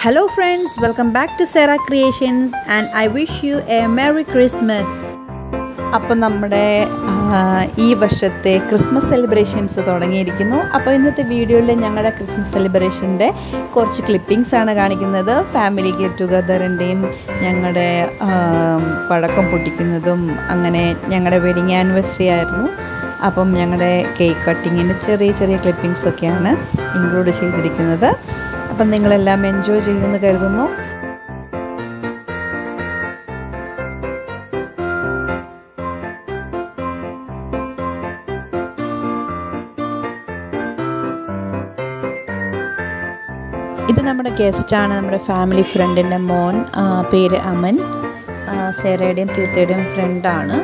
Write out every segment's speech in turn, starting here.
Hello, friends, welcome back to Sarah Creations, and I wish you a Merry Christmas. അപ്പോൾ നമ്മുടെ ആ, ഈ വർഷത്തെ ക്രിസ്മസ് സെലിബ്രേഷൻസ് തുടങ്ങിയിരിക്കുന്നു അപ്പോൾ ഇന്നത്തെ വീഡിയോയിൽ ഞങ്ങളുടെ ക്രിസ്മസ് സെലിബ്രേഷൻ്റെ കുറച്ച് ക്ലിപ്പിങ്സ് ആണ് കാണിക്കുന്നത് ഫാമിലി ഗെറ്റ് ടുഗദറിൻ്റെയും ഞങ്ങളുടെ ആ, പടക്കം പൊട്ടിക്കുന്നതും അങ്ങനെ ഞങ്ങളുടെ വെഡിങ് ആനിവേഴ്സറി ആയിരുന്നു അപ്പം ഞങ്ങളുടെ കേക്ക് കട്ടിങ്ങിൻ്റെ ചെറിയ ചെറിയ ക്ലിപ്പിങ്സ് ഒക്കെയാണ് ഇൻക്ലൂഡ് ചെയ്തിരിക്കുന്നത് അപ്പം നിങ്ങളെല്ലാം എൻജോയ് ചെയ്യുമെന്ന് കരുതുന്നു ഇത് നമ്മുടെ ഗസ്റ്റാണ് നമ്മുടെ ഫാമിലി ഫ്രണ്ടിൻ്റെ മോൻ ആ, പേര് അമൻ ആ, സേറയുടെയും തീർത്ഥയുടെയും ഫ്രണ്ടാണ്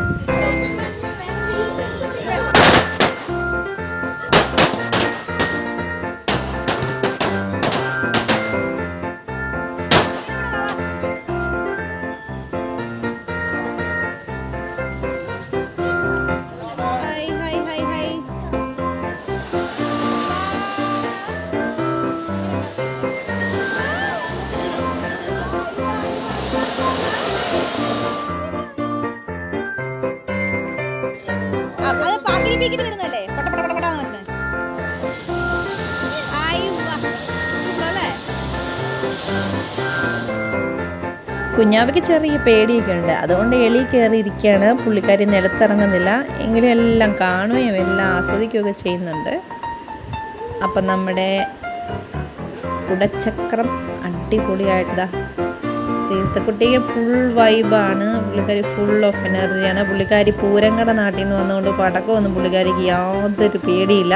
ഹായ് ഹായ് ഹായ് ഹായ് അത് പാക്കിരി പീക്കിരി വരുന്നല്ലേ പട്ട പട്ട പട്ട പട്ടാന്ന് വരുന്നത് ആയി വാ. അല്ലേ കുഞ്ഞാവയ്ക്ക് ചെറിയ പേടിയൊക്കെ ഉണ്ട് അതുകൊണ്ട് എലി കയറി ഇരിക്കുകയാണ് പുള്ളിക്കാരി നിലത്തിറങ്ങുന്നില്ല എങ്കിലും എല്ലാം കാണുകയും എല്ലാം ആസ്വദിക്കുകയൊക്കെ ചെയ്യുന്നുണ്ട് അപ്പം നമ്മുടെ കുടച്ചക്രം അടിപൊളിയായിട്ടാ തീർത്ഥക്കുട്ടിക്ക് ഫുൾ വൈബാണ് പുള്ളിക്കാരി ഫുൾ ഓഫ് എനർജിയാണ് പുള്ളിക്കാരി പൂരങ്കട നാട്ടിൽ നിന്ന് വന്നുകൊണ്ട് പടക്കമൊന്നും പുള്ളിക്കാരിക്ക് യാതൊരു പേടിയില്ല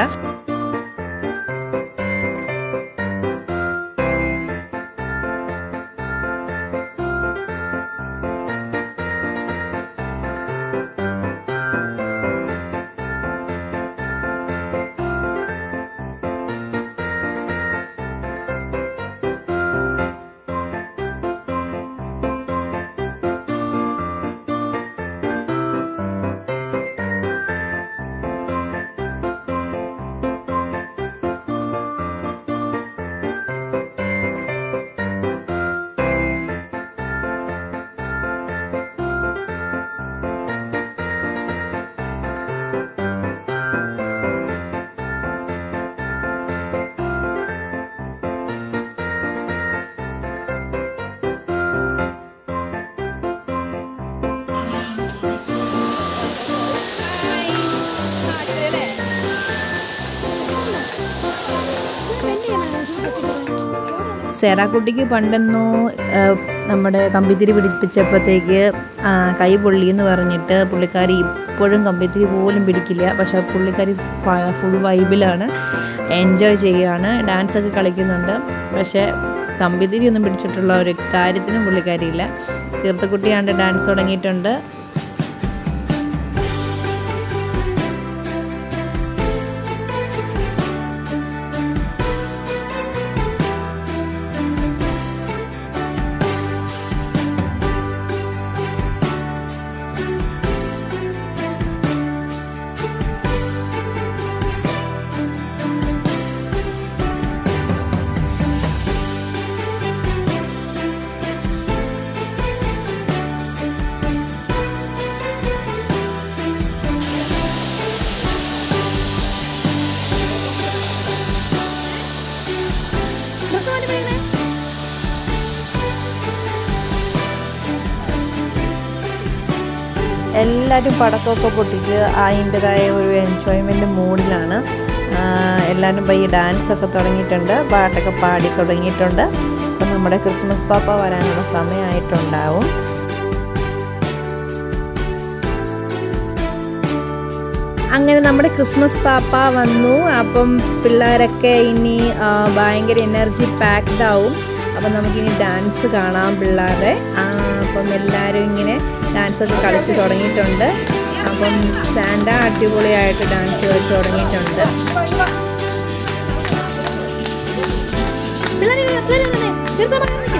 സേറാക്കുട്ടിക്ക് പണ്ടെന്നോ ആ, നമ്മുടെ കമ്പിത്തിരി പിടിപ്പിച്ചപ്പോഴത്തേക്ക് ആ, കൈ പൊള്ളി എന്ന് പറഞ്ഞിട്ട് പുള്ളിക്കാരി ഇപ്പോഴും കമ്പിത്തിരി പോലും പിടിക്കില്ല പക്ഷേ പുള്ളിക്കാരി ഫുൾ വൈബിലാണ് എൻജോയ് ചെയ്യുകയാണ് ഡാൻസൊക്കെ കളിക്കുന്നുണ്ട് പക്ഷേ കമ്പിത്തിരി ഒന്നും പിടിച്ചിട്ടുള്ള ഒരു കാര്യത്തിനും പുള്ളിക്കാരിയില്ല തീർത്ഥക്കുട്ടിയാണ്ട് ഡാൻസ് തുടങ്ങിയിട്ടുണ്ട് എല്ലാവരും പടക്കമൊക്കെ പൊട്ടിച്ച് അതിൻ്റെതായ ഒരു എൻജോയ്മെൻറ്റ് മൂഡിലാണ് എല്ലാവരും പയ്യെ ഡാൻസൊക്കെ തുടങ്ങിയിട്ടുണ്ട് പാട്ടൊക്കെ പാടി തുടങ്ങിയിട്ടുണ്ട് അപ്പം നമ്മുടെ ക്രിസ്മസ് പാപ്പ വരാനുള്ള സമയമായിട്ടുണ്ടാവും അങ്ങനെ നമ്മുടെ ക്രിസ്മസ് പാപ്പ വന്നു അപ്പം പിള്ളേരൊക്കെ ഇനി ആ, ഭയങ്കര എനർജി പാക്ഡ് ആവും അപ്പം നമുക്കിനി ഡാൻസ് കാണാം പിള്ളേരെ ആ, അപ്പം എല്ലാവരും ഇങ്ങനെ ഡാൻസൊക്കെ കളിച്ച് തുടങ്ങിയിട്ടുണ്ട് അപ്പം സാൻഡ അടിപൊളിയായിട്ട് ഡാൻസ് കളിച്ച് തുടങ്ങിയിട്ടുണ്ട് പിള്ളേരെ വരൂ, പിള്ളേരെ വരണേ. തീർത്ഥ പകർന്ന് നിൽക്ക്.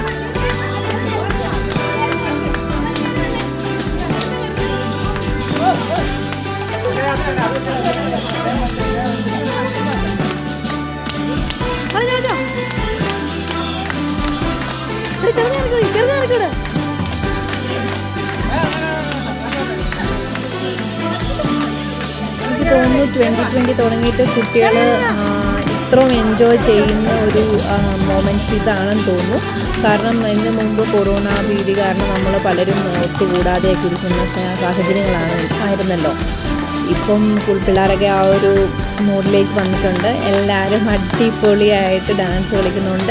കളിച്ചോ, കളിച്ചോ. ഇടയ്ക്കൂടെ എനിക്ക് തോന്നുന്നു ട്വൻറ്റി ട്വൻറ്റി തുടങ്ങിയിട്ട് കുട്ടികൾ ഇത്രയും എൻജോയ് ചെയ്യുന്ന ഒരു മൊമെൻറ്റ്സ് ഇതാണെന്ന് തോന്നുന്നു കാരണം ഇതിന് മുമ്പ് കൊറോണ ഭീതി കാരണം നമ്മൾ പലരും ഒത്തുകൂടാതെയൊക്കെ ഇരിക്കുന്ന സ- സാഹചര്യങ്ങളാണ് ആയിരുന്നല്ലോ ഇപ്പം കു- പിള്ളേരൊക്കെ ആ ഒരു മൂഡിലേക്ക് വന്നിട്ടുണ്ട് എല്ലാവരും അടിപൊളിയായിട്ട് ഡാൻസ് കളിക്കുന്നുണ്ട്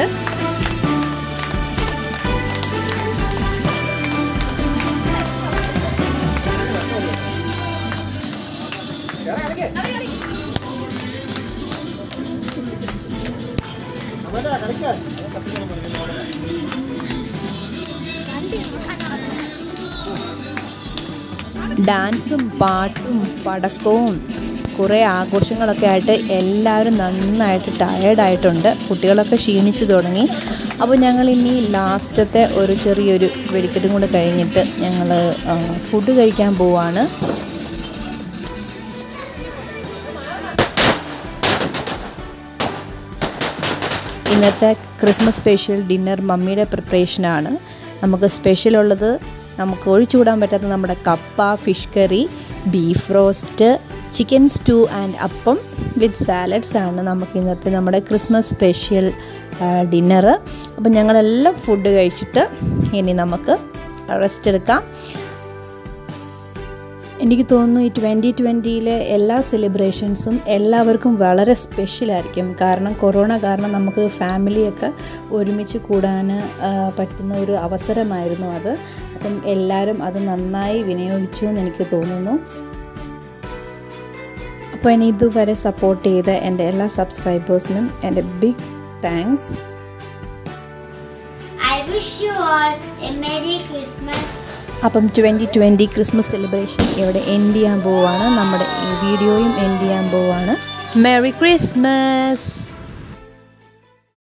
ഡാൻസും പാട്ടും പടക്കവും കുറേ ആഘോഷങ്ങളൊക്കെ ആയിട്ട് എല്ലാവരും നന്നായിട്ട് ടയേർഡായിട്ടുണ്ട് കുട്ടികളൊക്കെ ക്ഷീണിച്ചു തുടങ്ങി അപ്പോൾ ഞങ്ങൾ ഇനി ലാസ്റ്റത്തെ ഒരു ചെറിയൊരു വെടിക്കെട്ടും കൂടെ കഴിഞ്ഞിട്ട് ഞങ്ങൾ ഫുഡ് കഴിക്കാൻ പോവാണ് ഇന്നത്തെ ക്രിസ്മസ് സ്പെഷ്യൽ ഡിന്നർ മമ്മിയുടെ പ്രിപ്പറേഷനാണ് നമുക്ക് സ്പെഷ്യൽ ഉള്ളത് നമുക്ക് ഒഴിച്ചുകൂടാൻ പറ്റാത്ത നമ്മുടെ kappa fish curry beef roast chicken stew and appam with salads ആണ് നമുക്ക് ഇന്നത്തെ നമ്മുടെ ക്രിസ്മസ് സ്പെഷ്യൽ ഡിന്നർ അപ്പം ഞങ്ങളെല്ലാം ഫുഡ് കഴിച്ചിട്ട് ഇനി നമുക്ക് റെസ്റ്റ് എടുക്കാം എനിക്ക് തോന്നുന്നു ഈ ട്വൻറ്റി ട്വൻറ്റിയിലെ എല്ലാ സെലിബ്രേഷൻസും എല്ലാവർക്കും വളരെ സ്പെഷ്യലായിരിക്കും കാരണം കൊറോണ കാരണം നമുക്ക് ഫാമിലിയൊക്കെ ഒരുമിച്ച് കൂടാൻ ആ, പറ്റുന്ന ഒരു അവസരമായിരുന്നു അത് അപ്പം എല്ലാവരും അത് നന്നായി വിനിയോഗിച്ചു എന്ന് എനിക്ക് തോന്നുന്നു അപ്പോൾ ഇനി ഇതുവരെ സപ്പോർട്ട് ചെയ്ത എൻ്റെ എല്ലാ സബ്സ്ക്രൈബേഴ്സിനും എൻ്റെ big thanks I wish you all a Merry Christmas. അപ്പം ട്വൻറ്റി ട്വൻറ്റി ക്രിസ്മസ് സെലിബ്രേഷൻ ഇവിടെ എൻഡ് ചെയ്യാൻ പോവാണ് നമ്മുടെ ഈ വീഡിയോയും എൻഡ് ചെയ്യാൻ പോവാണ് മെറി ക്രിസ്മസ്